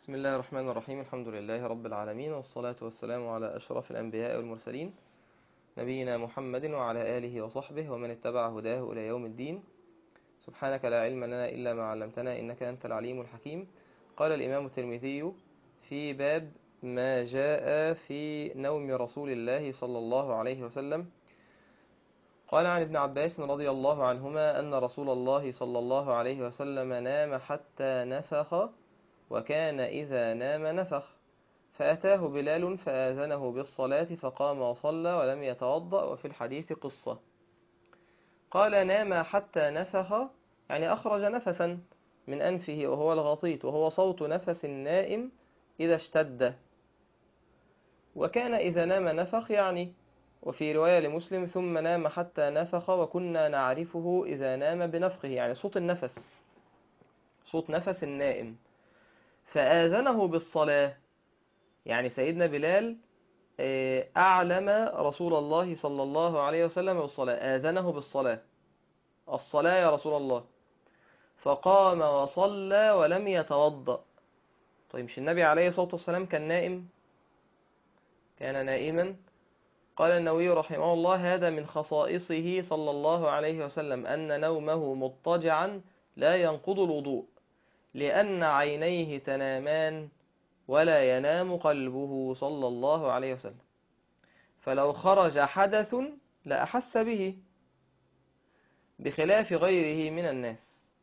بسم الله الرحمن الرحيم الحمد لله رب العالمين والصلاة والسلام على أشرف الأنبياء والمرسلين نبينا محمد وعلى آله وصحبه ومن اتبع هداه إلى يوم الدين سبحانك لا علم لنا إلا ما علمتنا إنك أنت العليم الحكيم قال الإمام الترمذي في باب ما جاء في نوم رسول الله صلى الله عليه وسلم قال عن ابن عباس رضي الله عنهما أن رسول الله صلى الله عليه وسلم نام حتى نفخ وكان إذا نام نفخ فأتاه بلال فآذنه بالصلاة فقام وصلى ولم يتوضأ وفي الحديث قصة قال نام حتى نفخ يعني أخرج نفسا من أنفه وهو الغطيط وهو صوت نفس النائم إذا اشتد وكان إذا نام نفخ يعني وفي رواية لمسلم ثم نام حتى نفخ وكنا نعرفه إذا نام بنفخه يعني صوت النفس صوت نفس النائم فآذنه بالصلاة يعني سيدنا بلال أعلم رسول الله صلى الله عليه وسلم بالصلاة آذنه بالصلاة الصلاة يا رسول الله فقام وصلى ولم يتوضأ طيب مش النبي عليه الصلاة والسلام كان نائم كان نائما قال النووي رحمه الله هذا من خصائصه صلى الله عليه وسلم أن نومه مضطجعا لا ينقض الوضوء لأن عينيه تنامان ولا ينام قلبه صلى الله عليه وسلم فلو خرج حدث لأحس به بخلاف غيره من الناس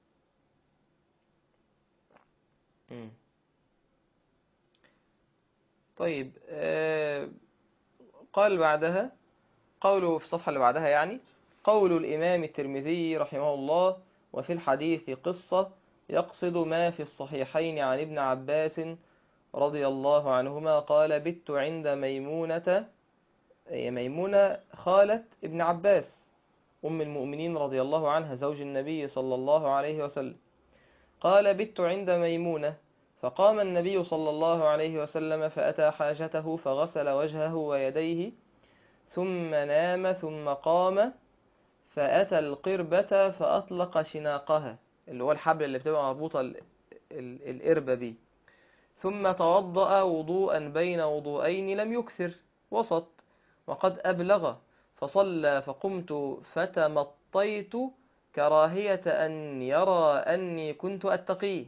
طيب آه قال بعدها قوله في الصفحة اللي بعدها يعني قول الإمام الترمذي رحمه الله وفي الحديث قصة يقصد ما في الصحيحين عن ابن عباس رضي الله عنهما قال بت عند ميمونة ميمونة خالة ابن عباس أم المؤمنين رضي الله عنها زوج النبي صلى الله عليه وسلم قال بت عند ميمونة فقام النبي صلى الله عليه وسلم فأتى حاجته فغسل وجهه ويديه ثم نام ثم قام فأتى القربة فأطلق شناقها اللي هو الحبل اللي بتبقى مربوطة القربة بيه ثم توضأ وضوءا بين وضوءين لم يكثر وسط وقد أبلغ فصلى فقمت فتمطيت كراهية أن يرى أني كنت أتقيه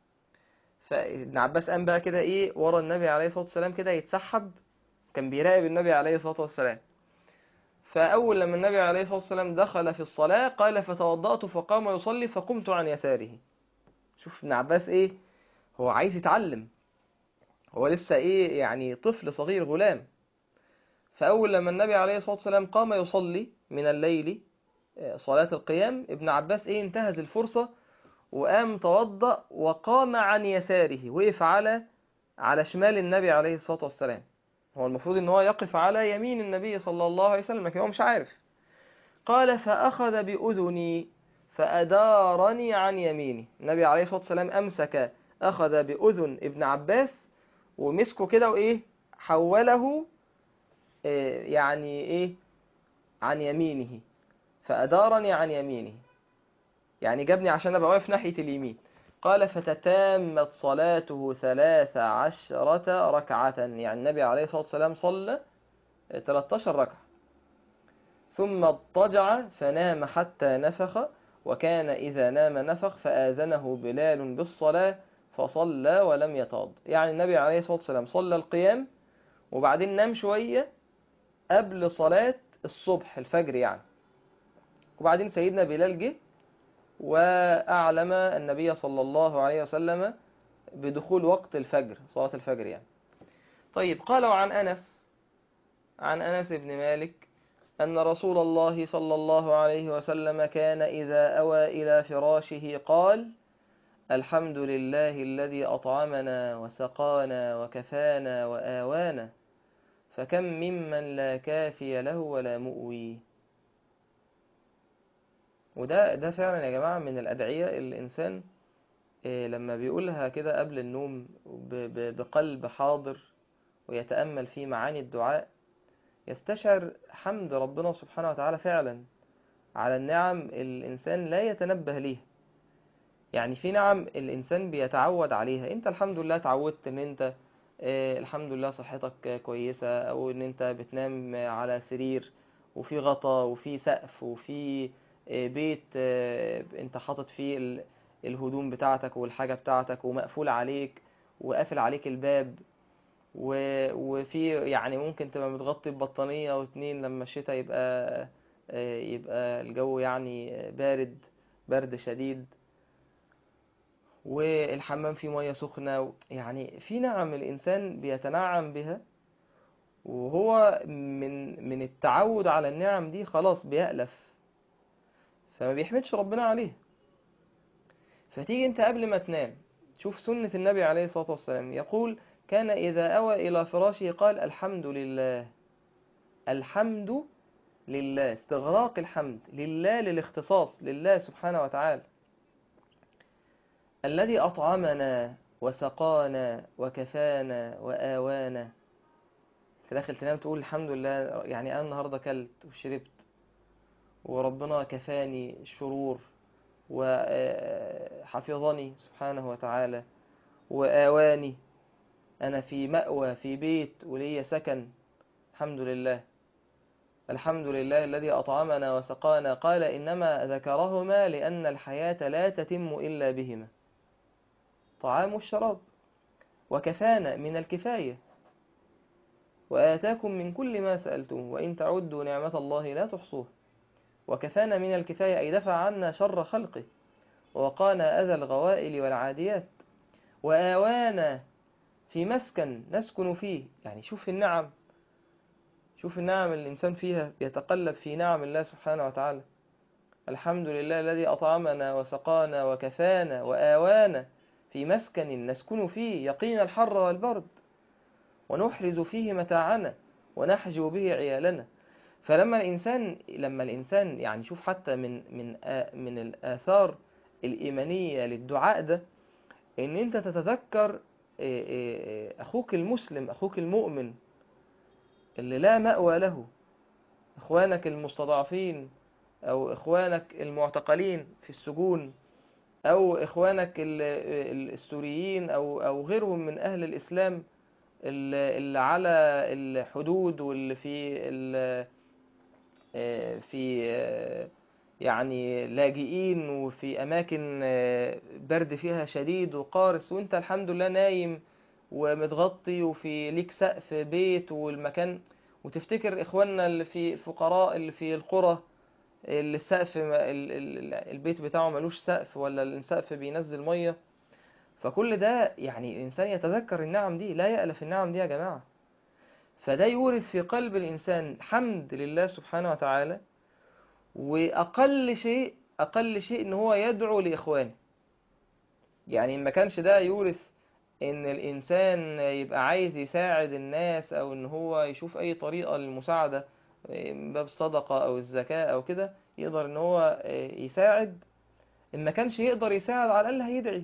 فابن عباس قام بقى كده ايه ورا النبي عليه الصلاة والسلام كده يتسحب كان بيراقب النبي عليه الصلاة والسلام فأول لما النبي عليه الصلاة والسلام دخل في الصلاة قال فتوضأت فقام يصلي فقمت عن يساره شوف ابن عباس ايه هو عايز يتعلم هو لسه ايه يعني طفل صغير غلام فأول لما النبي عليه الصلاة والسلام قام يصلي من الليل صلاة القيام ابن عباس ايه انتهز الفرصة وقام توضأ وقام عن يساره وقف على على شمال النبي عليه الصلاة والسلام هو المفروض ان هو يقف على يمين النبي صلى الله عليه وسلم لكن هو مش عارف قال فأخذ بأذني فأدارني عن يميني النبي عليه الصلاة والسلام أمسك أخذ بأذن ابن عباس ومسكه كده وإيه حوله إيه يعني إيه عن يمينه فأدارني عن يمينه يعني جابني عشان أبقى واقف ناحية اليمين قال فتتامت صلاته ثلاث عشرة ركعة يعني النبي عليه الصلاة والسلام صلى 13 ركعة ثم اضطجع فنام حتى نفخ وكان إذا نام نفخ فآذنه بلال بالصلاة فصلى ولم يتوضا يعني النبي عليه الصلاة والسلام صلى القيام وبعدين نام شوية قبل صلاة الصبح الفجر يعني وبعدين سيدنا بلال جه وأعلم النبي صلى الله عليه وسلم بدخول وقت الفجر صلاة الفجر يعني طيب قالوا عن أنس عن أنس بن مالك أن رسول الله صلى الله عليه وسلم كان إذا أوى إلى فراشه قال الحمد لله الذي أطعمنا وسقانا وكفانا وآوانا فكم ممن لا كافي له ولا مؤوي وده ده فعلا يا جماعة من الأدعية اللي الإنسان لما بيقولها كده قبل النوم بقلب حاضر ويتأمل في معاني الدعاء يستشعر حمد ربنا سبحانه وتعالى فعلا على النعم الإنسان لا يتنبه ليها يعني في نعم الإنسان بيتعود عليها أنت الحمد لله تعودت إن أنت آه، الحمد لله صحتك كويسة أو إن أنت بتنام على سرير وفي غطا وفي سقف وفي آه، بيت آه، أنت حاطط فيه ال- الهدوم بتاعتك والحاجة بتاعتك ومقفول عليك وقافل عليك الباب و- وفي يعني ممكن تبقى متغطي ببطانية أو اتنين لما الشتاء يبقى آه، يبقى الجو يعني بارد برد شديد والحمام فيه مية سخنة و- يعني في نعم الإنسان بيتنعم بها وهو من من التعود على النعم دي خلاص بيألف فما بيحمدش ربنا عليه فتيجي انت قبل ما تنام شوف سنة النبي عليه الصلاة والسلام يقول كان إذا أوى إلى فراشه قال الحمد لله الحمد لله استغراق الحمد لله للاختصاص لله سبحانه وتعالى الذي أطعمنا وسقانا وكفانا وآوانا في داخل تنام تقول الحمد لله يعني أنا النهاردة كلت وشربت وربنا كفاني الشرور وحفظني سبحانه وتعالى وآواني أنا في مأوى في بيت ولي سكن الحمد لله الحمد لله الذي أطعمنا وسقانا قال إنما ذكرهما لأن الحياة لا تتم إلا بهما طعام الشراب وكفانا من الكفاية وآتاكم من كل ما سألتم وإن تعدوا نعمة الله لا تحصوها وكفانا من الكفاية أي دفع عنا شر خلقه ووقانا أذى الغوائل والعاديات وآوانا في مسكن نسكن فيه يعني شوف النعم شوف النعم اللي الإنسان فيها بيتقلب في نعم الله سبحانه وتعالى الحمد لله الذي أطعمنا وسقانا وكفانا وآوانا في مسكن نسكن فيه يقينا الحر والبرد ونحرز فيه متاعنا ونحجب به عيالنا فلما الإنسان لما الإنسان يعني شوف حتى من من آ- من الآثار الإيمانية للدعاء ده إن أنت تتذكر إيه إيه إيه أخوك المسلم أخوك المؤمن اللي لا مأوى له إخوانك المستضعفين أو إخوانك المعتقلين في السجون أو إخوانك ال- ال- السوريين أو أو غيرهم من أهل الإسلام اللي اللي على الحدود واللي في ال- آه، في آه، يعني لاجئين وفي أماكن آه، برد فيها شديد وقارس وأنت الحمد لله نايم ومتغطي وفي ليك سقف بيت والمكان وتفتكر إخواننا اللي في فقراء اللي في القرى اللي السقف ما- ال- ال- البيت بتاعه ملوش سقف ولا السقف بينزل مية فكل ده يعني الإنسان يتذكر النعم دي لا يألف النعم دي يا جماعة فده يورث في قلب الإنسان حمد لله سبحانه وتعالى وأقل شيء أقل شيء إن هو يدعو لإخوانه يعني ما كانش ده يورث إن الإنسان يبقى عايز يساعد الناس أو إن هو يشوف أي طريقة للمساعدة من باب الصدقة أو الزكاة أو كده يقدر إن هو يساعد إن ما كانش يقدر يساعد على الأقل هيدعي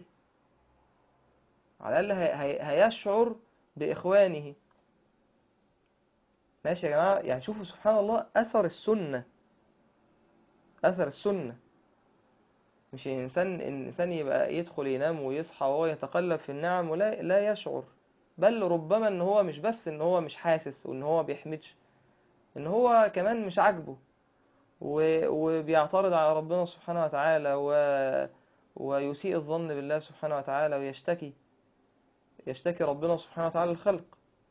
على الأقل هي- هي- هيشعر بإخوانه ماشي يا جماعة يعني شوفوا سبحان الله أثر السنة أثر السنة مش الإنسان الإنسان يبقى يدخل ينام ويصحى وهو يتقلب في النعم ولا لا يشعر بل ربما إن هو مش بس إن هو مش حاسس وإن هو بيحمدش إن هو كمان مش عاجبه و- وبيعترض على ربنا سبحانه وتعالى و... ويسيء الظن بالله سبحانه وتعالى ويشتكي يشتكي ربنا سبحانه وتعالى الخلق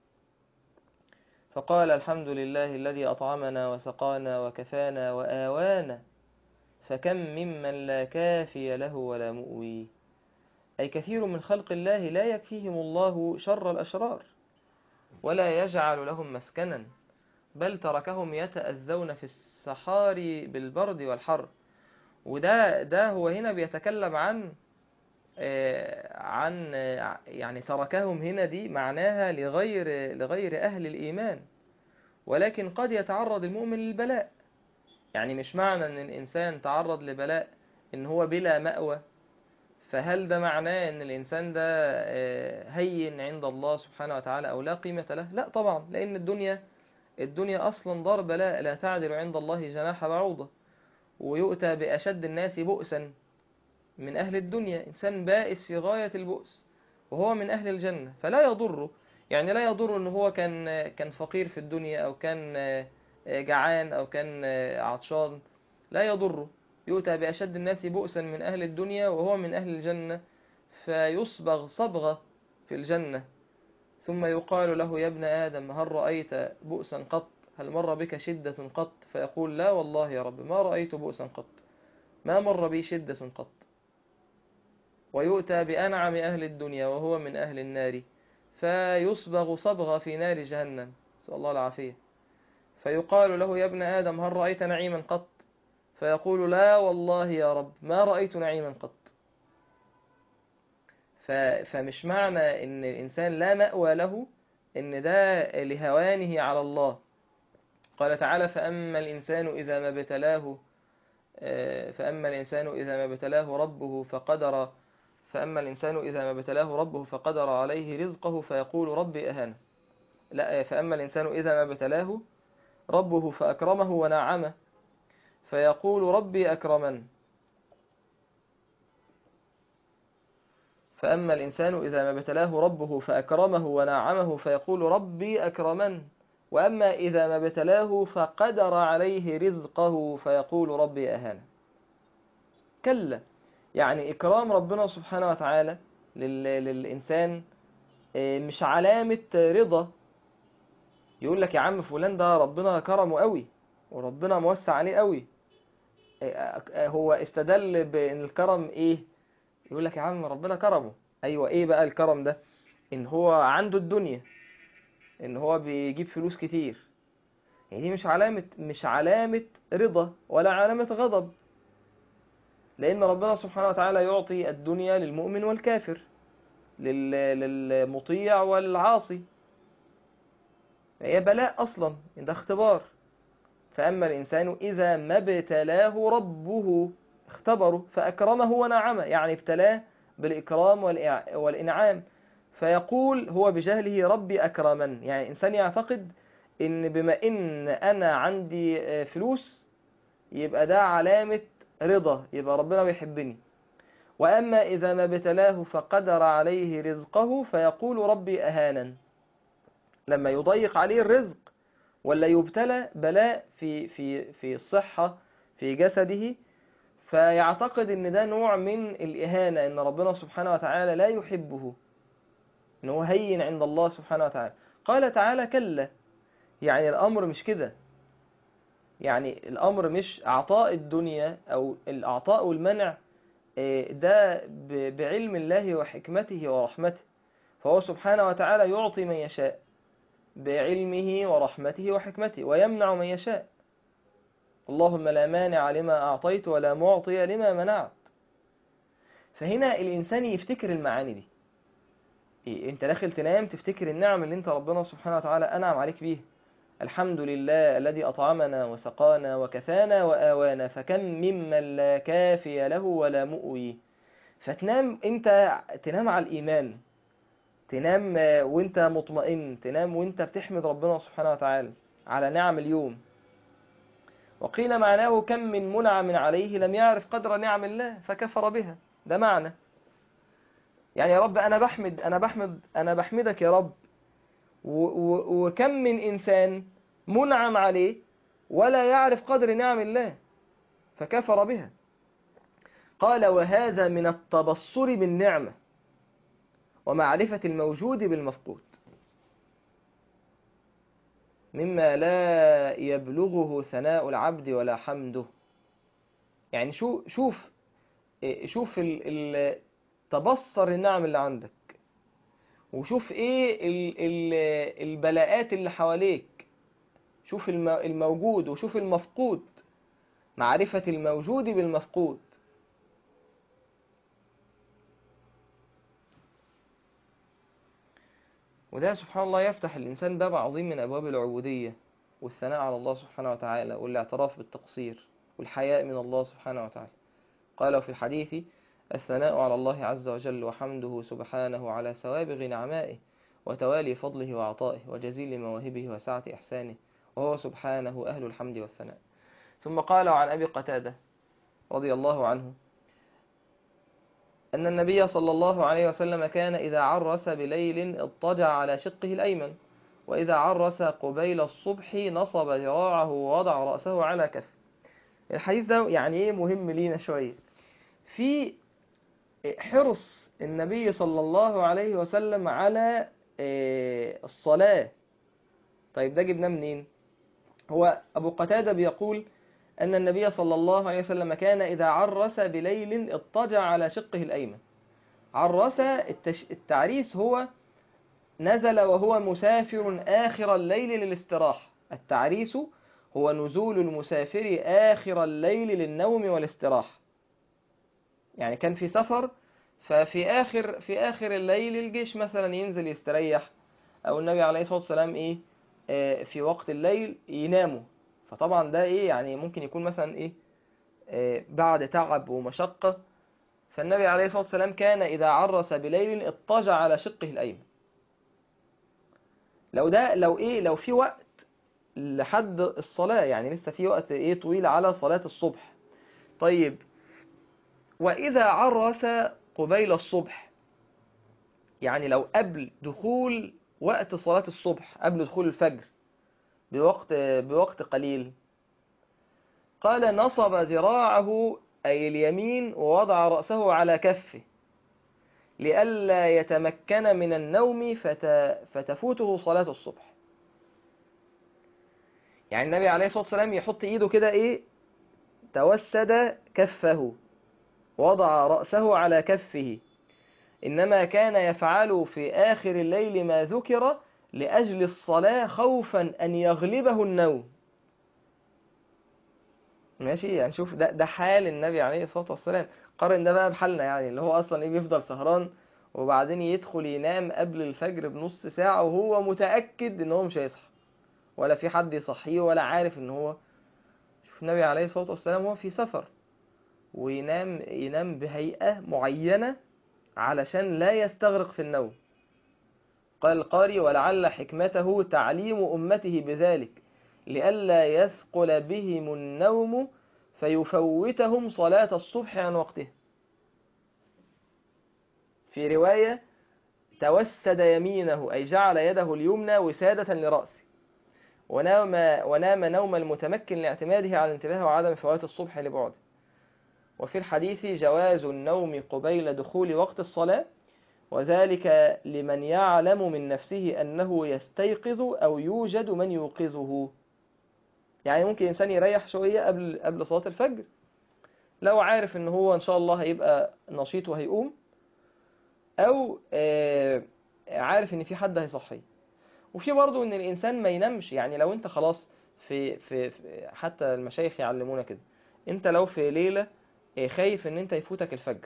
فقال الحمد لله الذي أطعمنا وسقانا وكفانا وآوانا فكم ممن لا كافي له ولا مؤوي أي كثير من خلق الله لا يكفيهم الله شر الأشرار ولا يجعل لهم مسكنا بل تركهم يتأذون في السحار بالبرد والحر وده ده هو هنا بيتكلم عن آه، عن آه، يعني تركهم هنا دي معناها لغير لغير أهل الإيمان ولكن قد يتعرض المؤمن للبلاء يعني مش معنى ان الانسان تعرض لبلاء ان هو بلا مأوى فهل ده معناه ان الانسان ده آه، هين عند الله سبحانه وتعالى او لا قيمة له لا طبعا لان الدنيا الدنيا اصلا دار بلاء لا تعدل عند الله جناح بعوضة ويؤتى باشد الناس بؤسا من أهل الدنيا إنسان بائس في غاية البؤس وهو من أهل الجنة فلا يضره يعني لا يضر ان هو كان كان فقير في الدنيا او كان جعان او كان عطشان لا يضره يؤتى بأشد الناس بؤسا من أهل الدنيا وهو من أهل الجنة فيصبغ صبغة في الجنة ثم يقال له يا ابن آدم هل رأيت بؤسا قط هل مر بك شدة قط فيقول لا والله يا رب ما رأيت بؤسا قط ما مر بي شدة قط ويؤتى بأنعم أهل الدنيا وهو من أهل النار فيصبغ صبغة في نار جهنم نسأل الله العافية فيقال له يا ابن آدم هل رأيت نعيما قط فيقول لا والله يا رب ما رأيت نعيما قط فمش معنى ان الإنسان لا مأوى له ان ده لهوانه على الله قال تعالى فأما الإنسان إذا ما ابتلاه فأما الإنسان إذا ما ابتلاه ربه فقدر فأما الإنسان إذا ما ابتلاه ربه فقدر عليه رزقه فيقول ربي أهانه لا فأما الإنسان إذا ما ابتلاه ربه فأكرمه ونعمه فيقول ربي أكرمن فأما الإنسان إذا ما ابتلاه ربه فأكرمه ونعمه فيقول ربي أكرمن وأما إذا ما ابتلاه فقدر عليه رزقه فيقول ربي أهانه كلا يعني إكرام ربنا سبحانه وتعالى للإنسان مش علامة رضا يقول لك يا عم فلان ده ربنا كرمه قوي وربنا موسع عليه قوي هو استدل بان الكرم ايه يقول لك يا عم ربنا كرمه ايوه ايه بقى الكرم ده ان هو عنده الدنيا ان هو بيجيب فلوس كتير يعني دي مش علامة مش علامة رضا ولا علامة غضب لان ربنا سبحانه وتعالى يعطي الدنيا للمؤمن والكافر للمطيع والعاصي هي بلاء اصلا ده اختبار فأما الإنسان إذا ما ابتلاه ربه اختبره فأكرمه ونعمه يعني ابتلاه بالإكرام والإنعام فيقول هو بجهله ربي أكرمن يعني إنسان يعتقد إن بما إن أنا عندي فلوس يبقى ده علامة رضا يبقى ربنا بيحبني وأما إذا ما ابتلاه فقدر عليه رزقه فيقول ربي أهانا لما يضيق عليه الرزق ولا يبتلى بلاء في في في الصحة في جسده فيعتقد ان ده نوع من الإهانة ان ربنا سبحانه وتعالى لا يحبه ان هو هين عند الله سبحانه وتعالى قال تعالى كلا يعني الأمر مش كده يعني الأمر مش أعطاء الدنيا أو الأعطاء والمنع ده بعلم الله وحكمته ورحمته فهو سبحانه وتعالى يعطي من يشاء بعلمه ورحمته وحكمته ويمنع من يشاء اللهم لا مانع لما أعطيت ولا معطي لما منعت فهنا الإنسان يفتكر المعاني دي إيه انت داخل تنام تفتكر النعم اللي انت ربنا سبحانه وتعالى أنعم عليك بيه الحمد لله الذي أطعمنا وسقانا وكفانا وآوانا فكم ممن لا كافي له ولا مؤوي فتنام انت تنام على الإيمان تنام وانت مطمئن تنام وانت بتحمد ربنا سبحانه وتعالى على نعم اليوم وقيل معناه كم من منعم عليه لم يعرف قدر نعم الله فكفر بها ده معنى يعني يا رب انا بحمد انا بحمد انا بحمدك يا رب وكم من انسان منعم عليه ولا يعرف قدر نعم الله فكفر بها قال وهذا من التبصر بالنعمه ومعرفة الموجود بالمفقود مما لا يبلغه ثناء العبد ولا حمده يعني شو شوف شوف ال ال تبصر النعم اللي عندك وشوف ايه ال ال البلاءات اللي حواليك شوف الموجود وشوف المفقود معرفة الموجود بالمفقود وده سبحان الله يفتح الإنسان باب عظيم من أبواب العبودية والثناء على الله سبحانه وتعالى والاعتراف بالتقصير والحياء من الله سبحانه وتعالى قال في الحديث الثناء على الله عز وجل وحمده سبحانه على سوابغ نعمائه وتوالي فضله وعطائه وجزيل مواهبه وسعة إحسانه وهو سبحانه أهل الحمد والثناء ثم قال عن أبي قتادة رضي الله عنه أن النبي صلى الله عليه وسلم كان إذا عرس بليل اضطجع على شقه الأيمن وإذا عرس قبيل الصبح نصب ذراعه ووضع رأسه على كف الحديث ده يعني ايه مهم لينا شوية في حرص النبي صلى الله عليه وسلم على الصلاة طيب ده جبناه منين هو أبو قتادة بيقول أن النبي صلى الله عليه وسلم كان إذا عرس بليل اضطجع على شقه الأيمن عرس التعريس هو نزل وهو مسافر آخر الليل للاستراحة التعريس هو نزول المسافر آخر الليل للنوم والاستراحة يعني كان في سفر ففي آخر في آخر الليل الجيش مثلا ينزل يستريح أو النبي عليه الصلاة والسلام إيه آه في وقت الليل يناموا فطبعا ده إيه يعني ممكن يكون مثلا إيه آه بعد تعب ومشقة فالنبي عليه الصلاة والسلام كان إذا عرس بليل اضطجع على شقه الأيمن لو ده لو إيه لو في وقت لحد الصلاة يعني لسه في وقت إيه طويل على صلاة الصبح طيب وإذا عرس قبيل الصبح يعني لو قبل دخول وقت صلاة الصبح قبل دخول الفجر بوقت بوقت قليل قال نصب ذراعه أي اليمين ووضع رأسه على كفه لئلا يتمكن من النوم فت... فتفوته صلاة الصبح يعني النبي عليه الصلاة والسلام يحط ايده كده ايه توسد كفه وضع رأسه على كفه إنما كان يفعل في آخر الليل ما ذكر لأجل الصلاة خوفا أن يغلبه النوم ماشي يعني شوف ده, ده حال النبي عليه الصلاة والسلام قارن ده بقى بحالنا يعني اللي هو أصلا إيه بيفضل سهران وبعدين يدخل ينام قبل الفجر بنص ساعة وهو متأكد إن هو مش هيصحى ولا في حد يصحيه ولا عارف إن هو شوف النبي عليه الصلاة والسلام هو في سفر وينام ينام بهيئة معينة علشان لا يستغرق في النوم قال القاري ولعل حكمته تعليم أمته بذلك لئلا يثقل بهم النوم فيفوتهم صلاة الصبح عن وقته في رواية توسد يمينه أي جعل يده اليمنى وسادة لرأسه ونام, ونام نوم المتمكن لاعتماده على الانتباه وعدم فوات الصبح لبعده وفي الحديث جواز النوم قبيل دخول وقت الصلاة وذلك لمن يعلم من نفسه أنه يستيقظ أو يوجد من يوقظه يعني ممكن إنسان يريح شوية قبل قبل صلاة الفجر لو عارف إن هو إن شاء الله هيبقى نشيط وهيقوم أو عارف إن في حد هيصحيه وفي برضه إن الإنسان ما ينامش يعني لو أنت خلاص في في, في حتى المشايخ يعلمونا كده أنت لو في ليلة خايف ان انت يفوتك الفجر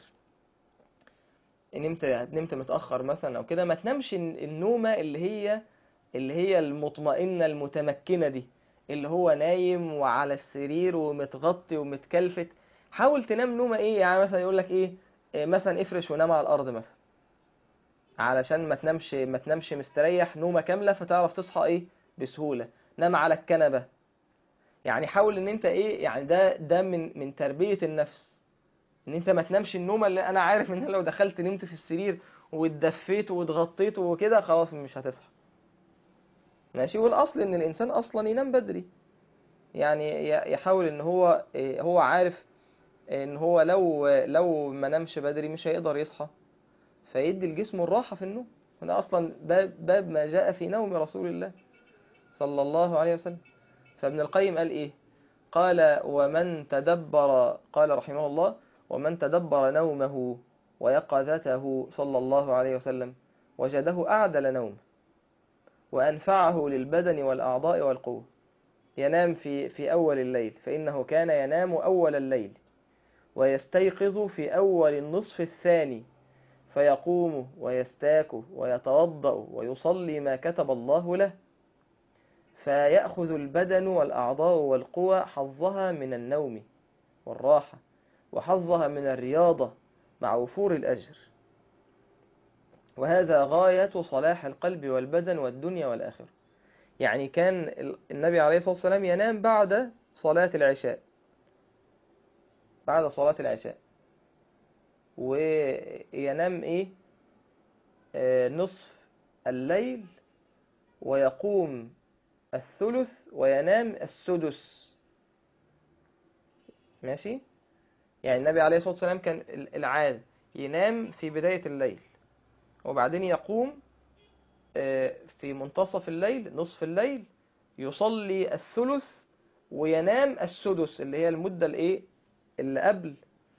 نمت نمت متاخر مثلا او كده ما تنامش النومه اللي هي اللي هي المطمئنه المتمكنه دي اللي هو نايم وعلى السرير ومتغطي ومتكلفت حاول تنام نومه ايه يعني مثلا يقول لك ايه مثلا افرش ونام على الارض مثلا علشان ما تنامش ما تنامش مستريح نومه كامله فتعرف تصحى ايه بسهوله نام على الكنبه يعني حاول ان انت ايه يعني ده ده من من تربيه النفس ان انت ما تنامش النومه اللي انا عارف ان لو دخلت نمت في السرير واتدفيت واتغطيت وكده خلاص مش هتصحى ماشي والاصل ان الانسان اصلا ينام بدري يعني يحاول ان هو هو عارف ان هو لو لو ما نامش بدري مش هيقدر يصحى فيدي الجسم الراحه في النوم ده اصلا باب باب ما جاء في نوم رسول الله صلى الله عليه وسلم فابن القيم قال ايه قال ومن تدبر قال رحمه الله ومن تدبر نومه ويقظته صلى الله عليه وسلم وجده أعدل نوم وأنفعه للبدن والأعضاء والقوة ينام في, في أول الليل فإنه كان ينام أول الليل ويستيقظ في أول النصف الثاني فيقوم ويستاك ويتوضأ ويصلي ما كتب الله له فيأخذ البدن والأعضاء والقوى حظها من النوم والراحة وحظها من الرياضة مع وفور الأجر وهذا غاية صلاح القلب والبدن والدنيا والآخرة يعني كان النبي عليه الصلاة والسلام ينام بعد صلاة العشاء بعد صلاة العشاء وينام ايه آه، نصف الليل ويقوم الثلث وينام السدس ماشي يعني النبي عليه الصلاة والسلام كان ال- العادة ينام في بداية الليل وبعدين يقوم آه، في منتصف الليل نصف الليل يصلي الثلث وينام السدس اللي هي المدة الايه اللي قبل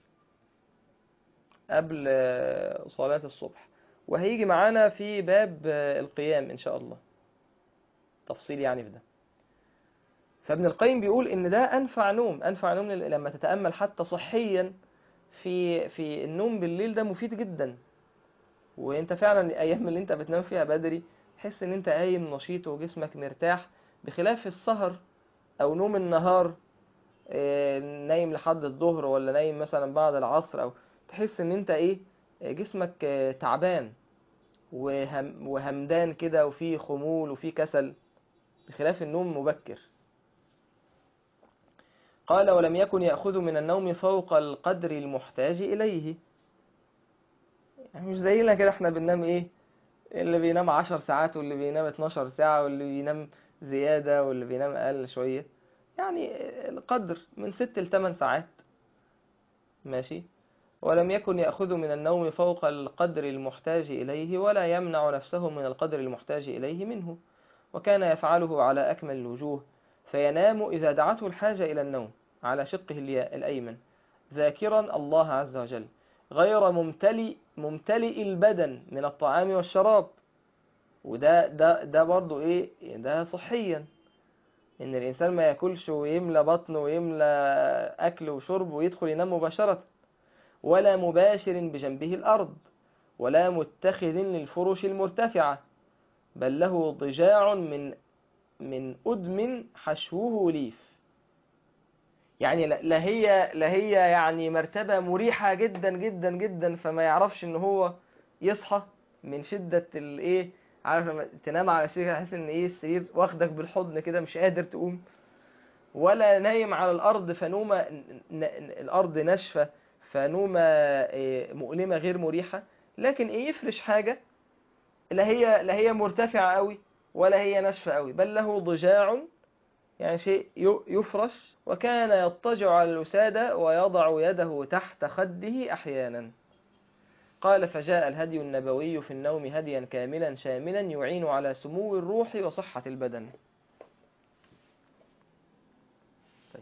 قبل آه، صلاة الصبح وهيجي معانا في باب آه، القيام إن شاء الله تفصيل يعني في ده فابن القيم بيقول إن ده أنفع نوم أنفع نوم لل- لما تتأمل حتى صحيا في في النوم بالليل ده مفيد جدا وانت فعلا الأيام اللي انت بتنام فيها بدري تحس ان انت قايم نشيط وجسمك مرتاح بخلاف السهر أو نوم النهار آه، نايم لحد الظهر ولا نايم مثلا بعد العصر أو تحس ان انت ايه آه، جسمك آه، تعبان وهم وهمدان كده وفي خمول وفي كسل بخلاف النوم مبكر قال ولم يكن يأخذ من النوم فوق القدر المحتاج إليه يعني مش زينا كده احنا بننام ايه اللي بينام عشر ساعات واللي بينام 12 ساعة واللي بينام زيادة واللي بينام أقل شوية يعني القدر من ست لثمان ساعات ماشي ولم يكن يأخذ من النوم فوق القدر المحتاج إليه ولا يمنع نفسه من القدر المحتاج إليه منه وكان يفعله على أكمل الوجوه فينام إذا دعته الحاجة إلى النوم على شقه اليا- الأيمن ذاكرا الله عز وجل غير ممتلئ ممتلئ البدن من الطعام والشراب وده ده ده برضو ايه ده صحيا ان الانسان ما ياكلش ويملى بطنه ويملى اكل وشرب ويدخل ينام مباشرة ولا مباشر بجنبه الارض ولا متخذ للفرش المرتفعة بل له ضجاع من من أدم حشوه ليف يعني لا لا هي لا هي يعني مرتبة مريحة جدا جدا جدا فما يعرفش ان هو يصحى من شدة الايه عارف لما تنام على سرير تحس ان ايه السرير واخدك بالحضن كده مش قادر تقوم ولا نايم على الارض فنومة ن- ن- الارض ناشفة فنومة إيه، مؤلمة غير مريحة لكن ايه يفرش حاجة لا هي لا هي مرتفعة قوي ولا هي ناشفة قوي بل له ضجاع يعني شيء ي- يفرش وكان يضطجع على الوسادة ويضع يده تحت خده أحيانا قال فجاء الهدي النبوي في النوم هديا كاملا شاملا يعين على سمو الروح وصحة البدن طيب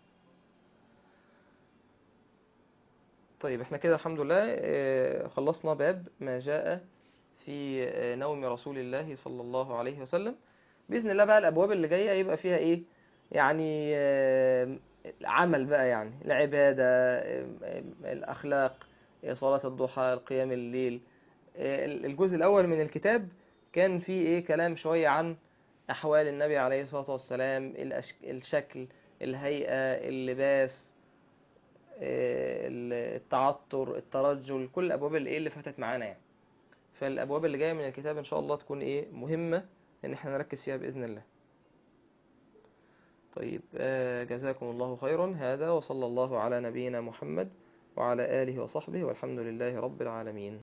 طيب احنا كده الحمد لله آه، خلصنا باب ما جاء في آه، نوم رسول الله صلى الله عليه وسلم بإذن الله بقى الأبواب اللي جاية يبقى فيها إيه يعني آه، عمل بقى يعني العبادة آه، آه، الأخلاق آه، صلاة الضحى القيام الليل آه، الجزء الأول من الكتاب كان فيه إيه كلام شوية عن أحوال النبي عليه الصلاة والسلام الأش- الشكل الهيئة اللباس آه، التعطر الترجل كل الأبواب اللي إيه اللي فاتت معانا يعني فالأبواب اللي جاية من الكتاب إن شاء الله تكون إيه مهمة إن إحنا نركز فيها بإذن الله طيب آه، جزاكم الله خيرا هذا وصلى الله على نبينا محمد وعلى آله وصحبه والحمد لله رب العالمين